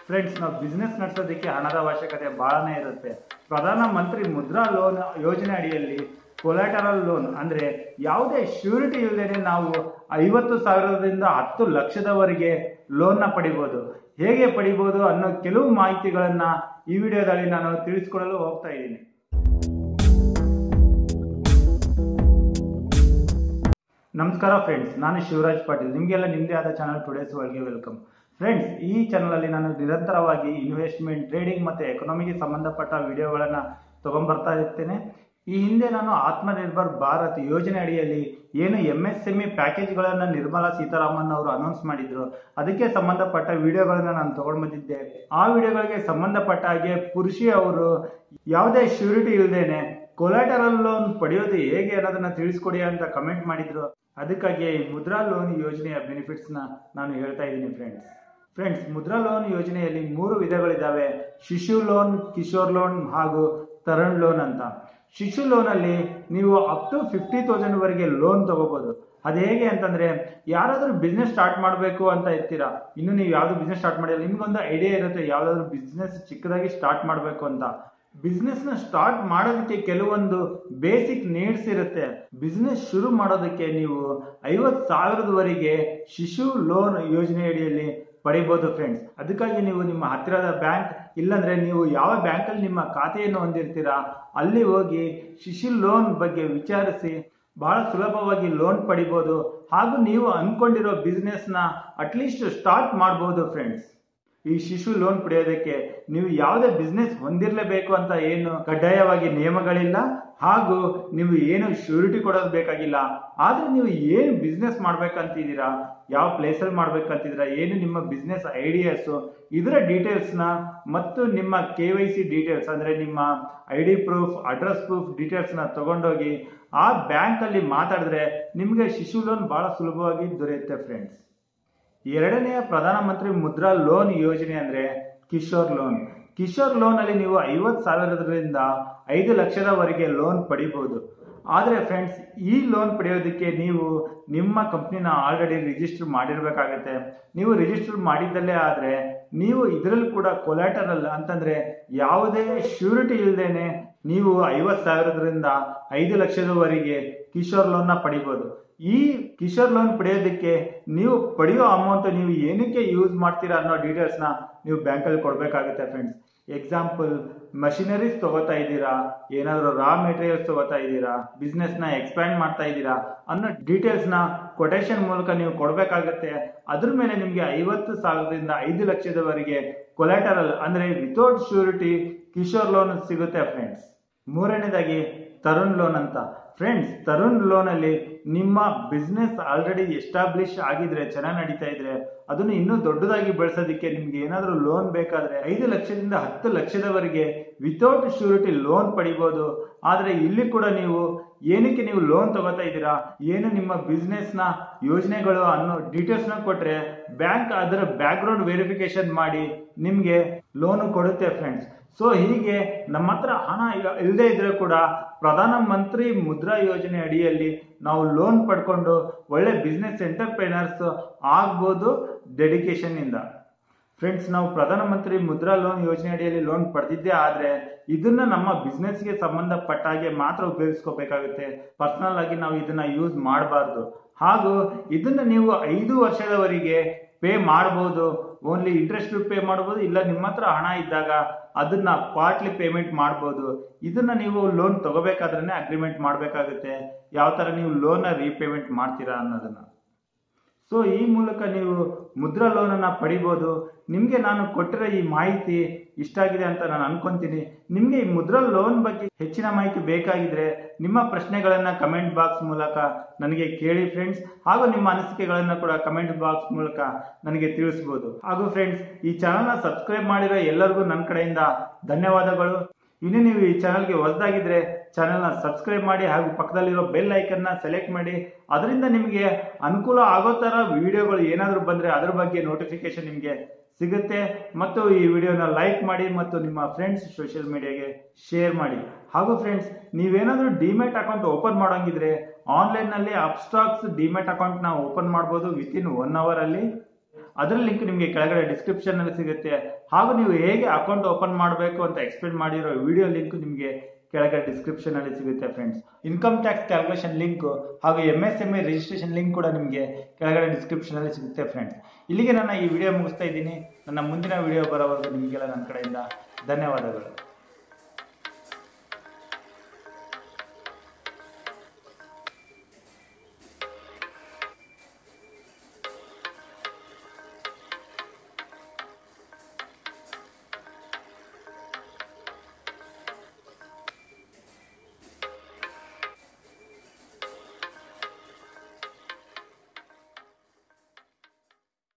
friends ನಾವು business ನಡೆಸೋದಕ್ಕೆ ಹಣದ ಅವಶ್ಯಕತೆ ಬಹಳನೇ ಇರುತ್ತೆ ಪ್ರಧಾನ ಮಂತ್ರಿ ಮುದ್ರಾ ಲೋನ್ ಯೋಜನೆ ಅಡಿಯಲ್ಲಿ ಕೊಲಾಟರಲ್ ಲೋನ್ ಅಂದ್ರೆ ಯಾವುದೇ ಶ್ಯೂರಿಟಿ ಇಲ್ಲದೇನೆ ನಾವು ಐವತ್ತು ಸಾವಿರದಿಂದ ಹತ್ತು ಲಕ್ಷದವರೆಗೆ ಲೋನ್ನ ಪಡಿಬೋದು ಹೇಗೆ ಪಡಿಬೋದು ಅನ್ನೋ ಕೆಲವು ಮಾಹಿತಿಗಳನ್ನ ಈ ವಿಡಿಯೋದಲ್ಲಿ ನಾನು ತಿಳಿಸ್ಕೊಡಲು ಹೋಗ್ತಾ ಇದ್ದೀನಿ ನಮಸ್ಕಾರ ಫ್ರೆಂಡ್ಸ್ ನಾನು ಶಿವರಾಜ್ ಪಾಟೀಲ್ ನಿಮಗೆಲ್ಲ ನಿಮ್ಮದೇ ಆದ ಚಾನಲ್ ಟುಡೇಸ್ ವರ್ಲ್ಡ್ಗೆ ವೆಲ್ಕಮ್ ಫ್ರೆಂಡ್ಸ್ ಈ ಚಾನಲಲ್ಲಿ ನಾನು ನಿರಂತರವಾಗಿ ಇನ್ವೆಸ್ಟ್ಮೆಂಟ್ ಟ್ರೇಡಿಂಗ್ ಮತ್ತು ಎಕನಾಮಿಗೆ ಸಂಬಂಧಪಟ್ಟ ವಿಡಿಯೋಗಳನ್ನು ತೊಗೊಂಬರ್ತಾ ಇರ್ತೇನೆ ಈ ಹಿಂದೆ ನಾನು ಆತ್ಮನಿರ್ಭರ್ ಭಾರತ್ ಯೋಜನೆ ಅಡಿಯಲ್ಲಿ ಏನು ಎಂ ಎಸ್ ಎಂ ಇ ಪ್ಯಾಕೇಜ್ಗಳನ್ನು ನಿರ್ಮಲಾ ಸೀತಾರಾಮನ್ ಅವರು ಅನೌನ್ಸ್ ಮಾಡಿದ್ರು ಅದಕ್ಕೆ ಸಂಬಂಧಪಟ್ಟ ವಿಡಿಯೋಗಳನ್ನು ನಾನು ತಗೊಂಡು ಬಂದಿದ್ದೆ ಆ ವಿಡಿಯೋಗಳಿಗೆ ಸಂಬಂಧಪಟ್ಟ ಹಾಗೆ ಪುರುಷಿ ಅವರು ಯಾವುದೇ ಶ್ಯೂರಿಟಿ ಇಲ್ಲದೇನೆ ಕೊಲಾಟರಲ್ ಲೋನ್ ಪಡೆಯೋದು ಹೇಗೆ ಅನ್ನೋದನ್ನ ತಿಳಿಸ್ಕೊಡಿ ಅಂತ ಕಮೆಂಟ್ ಮಾಡಿದ್ರು ಅದಕ್ಕಾಗಿ ಈ ಮುದ್ರಾ ಲೋನ್ ಯೋಜನೆಯ ಬೆನಿಫಿಟ್ಸ್ ನ ನಾನು ಹೇಳ್ತಾ ಇದ್ದೀನಿ ಫ್ರೆಂಡ್ಸ್ ಫ್ರೆಂಡ್ಸ್ ಮುದ್ರಾ ಲೋನ್ ಯೋಜನೆಯಲ್ಲಿ ಮೂರು ವಿಧಗಳಿದ್ದಾವೆ ಶಿಶು ಲೋನ್ ಕಿಶೋರ್ ಲೋನ್ ಹಾಗೂ ತರುಣ್ ಲೋನ್ ಅಂತ ಶಿಶು ಲೋನ್ ಅಲ್ಲಿ ನೀವು ಅಪ್ ಟು ಫಿಫ್ಟಿ ತೌಸಂಡ್ ವರೆಗೆ ಲೋನ್ ತಗೋಬಹುದು ಅದು ಹೇಗೆ ಅಂತಂದ್ರೆ ಯಾರಾದ್ರೂ ಬಿಸ್ನೆಸ್ ಸ್ಟಾರ್ಟ್ ಮಾಡಬೇಕು ಅಂತ ಇರ್ತೀರಾ ಇನ್ನು ನೀವು ಯಾವ್ದು ಬಿಸ್ನೆಸ್ ಸ್ಟಾರ್ಟ್ ಮಾಡಿಲ್ಲ ನಿಮ್ಗೊಂದು ಐಡಿಯಾ ಇರುತ್ತೆ ಯಾವ್ದಾದ್ರು ಬಿಸ್ನೆಸ್ ಚಿಕ್ಕದಾಗಿ ಸ್ಟಾರ್ಟ್ ಮಾಡಬೇಕು ಅಂತ ಬಿಸ್ನೆಸ್ ನ ಸ್ಟಾರ್ಟ್ ಮಾಡೋದಕ್ಕೆ ಕೆಲವೊಂದು ಬೇಸಿಕ್ ನೀಡ್ಸ್ ಇರುತ್ತೆ ಬಿಸ್ನೆಸ್ ಶುರು ಮಾಡೋದಕ್ಕೆ ನೀವು ಐವತ್ ಸಾವಿರದವರೆಗೆ ಶಿಶು ಲೋನ್ ಯೋಜನೆ ಅಡಿಯಲ್ಲಿ ಪಡಿಬಹುದು ಫ್ರೆಂಡ್ಸ್ ಅದಕ್ಕಾಗಿ ನೀವು ನಿಮ್ಮ ಹತ್ತಿರದ ಬ್ಯಾಂಕ್ ಇಲ್ಲಾಂದ್ರೆ ನೀವು ಯಾವ ಬ್ಯಾಂಕಲ್ಲಿ ನಿಮ್ಮ ಖಾತೆಯನ್ನು ಹೊಂದಿರ್ತೀರಾ ಅಲ್ಲಿ ಹೋಗಿ ಶಿಶು ಲೋನ್ ಬಗ್ಗೆ ವಿಚಾರಿಸಿ ಬಹಳ ಸುಲಭವಾಗಿ ಲೋನ್ ಪಡಿಬಹುದು ಹಾಗೂ ನೀವು ಅನ್ಕೊಂಡಿರೋ ಬಿಸ್ನೆಸ್ ನ ಅಟ್ಲೀಸ್ಟ್ ಸ್ಟಾರ್ಟ್ ಮಾಡಬಹುದು ಫ್ರೆಂಡ್ಸ್ ಈ ಶಿಶು ಲೋನ್ ಪಡೆಯೋದಕ್ಕೆ ನೀವು ಯಾವುದೇ ಬಿಸ್ನೆಸ್ ಹೊಂದಿರಲೇಬೇಕು ಅಂತ ಏನು ಕಡ್ಡಾಯವಾಗಿ ನಿಯಮಗಳಿಲ್ಲ ಹಾಗೂ ನೀವು ಏನು ಶ್ಯೂರಿಟಿ ಕೊಡೋದು ಬೇಕಾಗಿಲ್ಲ ಆದ್ರೆ ನೀವು ಏನು ಬಿಸ್ನೆಸ್ ಮಾಡ್ಬೇಕಂತಿದ್ದೀರಾ ಯಾವ ಪ್ಲೇಸಲ್ಲಿ ಮಾಡ್ಬೇಕಂತಿದ್ದೀರಾ ಏನು ನಿಮ್ಮ ಬಿಸ್ನೆಸ್ ಐಡಿಯಾಸ್ ಇದರ ಡೀಟೇಲ್ಸ್ ನ ಮತ್ತು ನಿಮ್ಮ ಕೆ ವೈ ಸಿ ಡೀಟೇಲ್ಸ್ ಅಂದ್ರೆ ನಿಮ್ಮ I D proof address proof details ನ ತಗೊಂಡೋಗಿ ಆ ಬ್ಯಾಂಕ್ ಅಲ್ಲಿ ಮಾತಾಡಿದ್ರೆ ನಿಮಗೆ ಶಿಶು ಲೋನ್ ಬಹಳ ಸುಲಭವಾಗಿ ದೊರೆಯುತ್ತೆ ಫ್ರೆಂಡ್ಸ್ ಎರಡನೆಯ ಪ್ರಧಾನಮಂತ್ರಿ ಮುದ್ರಾ ಲೋನ್ ಯೋಜನೆ ಅಂದ್ರೆ ಕಿಶೋರ್ ಲೋನ್ ಕಿಶೋರ್ ಲೋನ್ ಅಲ್ಲಿ ನೀವು ಐವತ್ ಸಾವಿರದಿಂದ ಐದು ಲಕ್ಷದವರೆಗೆ ಲೋನ್ ಪಡಿಬಹುದು ಆದ್ರೆ ಫ್ರೆಂಡ್ಸ್ ಈ ಲೋನ್ ಪಡೆಯೋದಕ್ಕೆ ನೀವು ನಿಮ್ಮ ಕಂಪ್ನಿನ ಆಲ್ರೆಡಿ ರಿಜಿಸ್ಟರ್ ಮಾಡಿರ್ಬೇಕಾಗತ್ತೆ ನೀವು ರಿಜಿಸ್ಟರ್ ಮಾಡಿದ್ದಲ್ಲೇ ಆದ್ರೆ ನೀವು ಇದರಲ್ಲಿ ಕೂಡ ಕೊಲಾಟರಲ್ ಅಂತಂದ್ರೆ ಯಾವುದೇ ಶ್ಯೂರಿಟಿ ಇಲ್ಲದೇನೆ ನೀವು ಐವತ್ ಸಾವಿರದಿಂದ ಐದು ಲಕ್ಷದವರೆಗೆ ಕಿಶೋರ್ ಲೋನ್ ನ ಪಡಿಬಹುದು ಈ ಕಿಶೋರ್ ಲೋನ್ ಪಡೆಯೋದಕ್ಕೆ ನೀವು ಪಡೆಯೋ ಅಮೌಂಟ್ ನೀವು ಏನಕ್ಕೆ ಯೂಸ್ ಮಾಡ್ತೀರಾ ಅನ್ನೋ ಡೀಟೇಲ್ಸ್ ನ ನೀವು ಬ್ಯಾಂಕಲ್ಲಿ ಕೊಡ್ಬೇಕಾಗುತ್ತೆ ಫ್ರೆಂಡ್ಸ್ ಎಕ್ಸಾಂಪಲ್ ಮಷಿನರೀಸ್ ತಗೋತಾ ಇದ್ದೀರಾ ಏನಾದ್ರು ರಾ ಮೆಟೀರಿಯಲ್ಸ್ ತಗೋತಾ ಇದ್ದೀರಾ ಬಿಸ್ನೆಸ್ ನ ಎಕ್ಸ್ಪ್ಯಾಂಡ್ ಮಾಡ್ತಾ ಇದ್ದೀರಾ ಅನ್ನೋ ಡೀಟೇಲ್ಸ್ ನ ಕೊಟೇಶನ್ ಮೂಲಕ ನೀವು ಕೊಡ್ಬೇಕಾಗತ್ತೆ ಅದ್ರ ಮೇಲೆ ನಿಮ್ಗೆ ಐವತ್ತು ಸಾವಿರದಿಂದ ಐದು ಲಕ್ಷದವರೆಗೆ ಕೊಲಾಟರಲ್ ಅಂದ್ರೆ ವಿತೌಟ್ ಶ್ಯೂರಿಟಿ ಕಿಶೋರ್ ಲೋನ್ ಸಿಗುತ್ತೆ ಫ್ರೆಂಡ್ಸ್ ಮೂರನೇದಾಗಿ ತರುಣ್ ಲೋನ್ ಅಂತ ಫ್ರೆಂಡ್ಸ್ ತರುಣ್ ಲೋನ್ ಅಲ್ಲಿ ನಿಮ್ಮ ಬಿಸ್ನೆಸ್ ಆಲ್ರೆಡಿ ಎಸ್ಟಾಬ್ಲಿಷ್ ಆಗಿದ್ರೆ ಚೆನ್ನಾಗಿ ನಡೀತಾ ಇದ್ರೆ ಅದನ್ನು ಇನ್ನೂ ದೊಡ್ಡದಾಗಿ ಬೆಳೆಸೋದಕ್ಕೆ ನಿಮ್ಗೆ ಏನಾದರೂ ಲೋನ್ ಬೇಕಾದ್ರೆ ಐದು ಲಕ್ಷದಿಂದ ಹತ್ತು ಲಕ್ಷದವರೆಗೆ ವಿತೌಟ್ ಶ್ಯೂರಿಟಿ ಲೋನ್ ಪಡಿಬಹುದು ಆದ್ರೆ ಇಲ್ಲಿ ಕೂಡ ನೀವು ಏನಕ್ಕೆ ನೀವು ಲೋನ್ ತಗೋತಾ ಇದ್ದೀರಾ ಏನು ನಿಮ್ಮ ಬಿಸ್ನೆಸ್ ನ ಯೋಜನೆಗಳು ಅನ್ನೋ ಡೀಟೇಲ್ಸ್ ನ ಕೊಟ್ರೆ ಬ್ಯಾಂಕ್ ಅದರ ಬ್ಯಾಕ್ ಗ್ರೌಂಡ್ ವೆರಿಫಿಕೇಶನ್ ಮಾಡಿ ನಿಮ್ಗೆ ಲೋನ್ ಕೊಡುತ್ತೆ ಫ್ರೆಂಡ್ಸ್ ಸೊ ಹೀಗೆ ನಮ್ಮ ಹತ್ರ ಹಣ ಇಲ್ಲದೆ ಇದ್ರೆ ಕೂಡ ಪ್ರಧಾನ ಮಂತ್ರಿ ಮುದ್ರಾ ಯೋಜನೆ ಅಡಿಯಲ್ಲಿ ನಾವು ಲೋನ್ ಪಡ್ಕೊಂಡು ಒಳ್ಳೆ ಬಿಸ್ನೆಸ್ ಎಂಟರ್ಪ್ರೈನರ್ಸ್ ಆಗ್ಬೋದು ಡೆಡಿಕೇಶನ್ ಇಂದ ಫ್ರೆಂಡ್ಸ್ ನಾವು ಪ್ರಧಾನಮಂತ್ರಿ ಮುದ್ರಾ ಲೋನ್ ಯೋಜನೆ ಅಡಿಯಲ್ಲಿ ಲೋನ್ ಪಡೆದಿದ್ದೇ ಆದ್ರೆ ಇದನ್ನ ನಮ್ಮ ಬಿಸ್ನೆಸ್ಗೆ ಸಂಬಂಧಪಟ್ಟ ಹಾಗೆ ಮಾತ್ರ ಉಪಯೋಗಿಸ್ಕೋಬೇಕಾಗುತ್ತೆ ಪರ್ಸನಲ್ ಆಗಿ ನಾವು ಇದನ್ನ ಯೂಸ್ ಮಾಡಬಾರ್ದು ಹಾಗೂ ಇದನ್ನ ನೀವು ಐದು ವರ್ಷದವರೆಗೆ ಪೇ ಮಾಡಬಹುದು ಓನ್ಲಿ ಇಂಟ್ರೆಸ್ಟ್ ಪೇ ಮಾಡಬಹುದು ಇಲ್ಲ ನಿಮ್ಮ ಹತ್ರ ಹಣ ಇದ್ದಾಗ ಅದನ್ನ ಪಾರ್ಟ್ಲಿ ಪೇಮೆಂಟ್ ಮಾಡಬಹುದು ಇದನ್ನ ನೀವು ಲೋನ್ ತಗೋಬೇಕಾದ್ರೆ ಅಗ್ರಿಮೆಂಟ್ ಮಾಡಬೇಕಾಗುತ್ತೆ ಯಾವ ತರ ನೀವು ಲೋನ್ ರೀಪೇಮೆಂಟ್ ಮಾಡ್ತೀರಾ ಅನ್ನೋದನ್ನ ಸೊ ಈ ಮೂಲಕ ನೀವು ಮುದ್ರಾ ಲೋನನ್ನು ಪಡಿಬೋದು ನಿಮಗೆ ನಾನು ಕೊಟ್ಟಿರೋ ಈ ಮಾಹಿತಿ ಇಷ್ಟ ಆಗಿದೆ ಅಂತ ನಾನು ಅನ್ಕೊಂತೀನಿ ನಿಮಗೆ ಈ ಮುದ್ರಾ ಲೋನ್ ಬಗ್ಗೆ ಹೆಚ್ಚಿನ ಮಾಹಿತಿ ಬೇಕಾಗಿದ್ರೆ ನಿಮ್ಮ ಪ್ರಶ್ನೆಗಳನ್ನ ಕಮೆಂಟ್ ಬಾಕ್ಸ್ ಮೂಲಕ ನನಗೆ ಕೇಳಿ ಫ್ರೆಂಡ್ಸ್ ಹಾಗೂ ನಿಮ್ಮ ಅನಿಸಿಕೆಗಳನ್ನ ಕೂಡ ಕಮೆಂಟ್ ಬಾಕ್ಸ್ ಮೂಲಕ ನನಗೆ ತಿಳಿಸ್ಬೋದು ಹಾಗೂ ಫ್ರೆಂಡ್ಸ್ ಈ ಚಾನಲ್ನ ಸಬ್ಸ್ಕ್ರೈಬ್ ಮಾಡಿರೋ ಎಲ್ಲರಿಗೂ ನನ್ನ ಕಡೆಯಿಂದ ಧನ್ಯವಾದಗಳು ಇನ್ನು ನೀವು ಈ ಚಾನಲ್ಗೆ ಹೊಸದಾಗಿದ್ರೆ ಚಾನೆಲ್ನ ಸಬ್ಸ್ಕ್ರೈಬ್ ಮಾಡಿ ಹಾಗೂ ಪಕ್ಕದಲ್ಲಿರೋ ಬೆಲ್ ಐಕನ್ನ ಸೆಲೆಕ್ಟ್ ಮಾಡಿ ಅದರಿಂದ ನಿಮಗೆ ಅನುಕೂಲ ಆಗೋ ತರ ವಿಡಿಯೋಗಳು ಏನಾದರೂ ಬಂದ್ರೆ ಅದ್ರ ಬಗ್ಗೆ ನೋಟಿಫಿಕೇಶನ್ ನಿಮಗೆ ಸಿಗುತ್ತೆ ಮತ್ತು ಈ ವಿಡಿಯೋನ ಲೈಕ್ ಮಾಡಿ ಮತ್ತು ನಿಮ್ಮ ಫ್ರೆಂಡ್ಸ್ ಸೋಷಿಯಲ್ ಮೀಡಿಯಾಗೆ ಶೇರ್ ಮಾಡಿ ಹಾಗೂ ಫ್ರೆಂಡ್ಸ್ ನೀವೇನಾದರೂ ಡಿಮೆಟ್ ಅಕೌಂಟ್ ಓಪನ್ ಮಾಡೋಂಗಿದ್ರೆ ಆನ್ಲೈನ್ ನಲ್ಲಿ ಅಪ್ಸ್ಟಾಕ್ಸ್ ಡಿಮೆಟ್ ಅಕೌಂಟ್ ನ ಓಪನ್ ಮಾಡ್ಬೋದು ವಿತ್ ಇನ್ ಒನ್ ಅವರ್ ಅಲ್ಲಿ ಅದರ ಲಿಂಕ್ ನಿಮಗೆ ಕೆಳಗಡೆ ಡಿಸ್ಕ್ರಿಪ್ಷನ್ ಅಲ್ಲಿ ಸಿಗುತ್ತೆ ಹಾಗೂ ನೀವು ಹೇಗೆ ಅಕೌಂಟ್ ಓಪನ್ ಮಾಡಬೇಕು ಅಂತ ಎಕ್ಸ್ಪ್ಲೇನ್ ಮಾಡಿರೋ ವಿಡಿಯೋ ಲಿಂಕ್ ನಿಮಗೆ ಕೆಳಗಡೆ ಡಿಸ್ಕ್ರಿಪ್ಷನ್ ಅಲ್ಲಿ ಸಿಗುತ್ತೆ friends income tax calculation link ಹಾಗೂ M S M E registration link ಕೂಡ ನಿಮಗೆ ಕೆಳಗಡೆ ಡಿಸ್ಕ್ರಿಪ್ಷನ್ ಅಲ್ಲಿ ಸಿಗುತ್ತೆ ಫ್ರೆಂಡ್ಸ್ ಇಲ್ಲಿಗೆ ನನ್ನ ಈ ವಿಡಿಯೋ ಮುಗಿಸ್ತಾ ಇದ್ದೀನಿ ನನ್ನ ಮುಂದಿನ ವಿಡಿಯೋ ಬರೋವರೆಗೂ ನಿಮಗೆಲ್ಲ ನನ್ನ ಕಡೆಯಿಂದ ಧನ್ಯವಾದಗಳು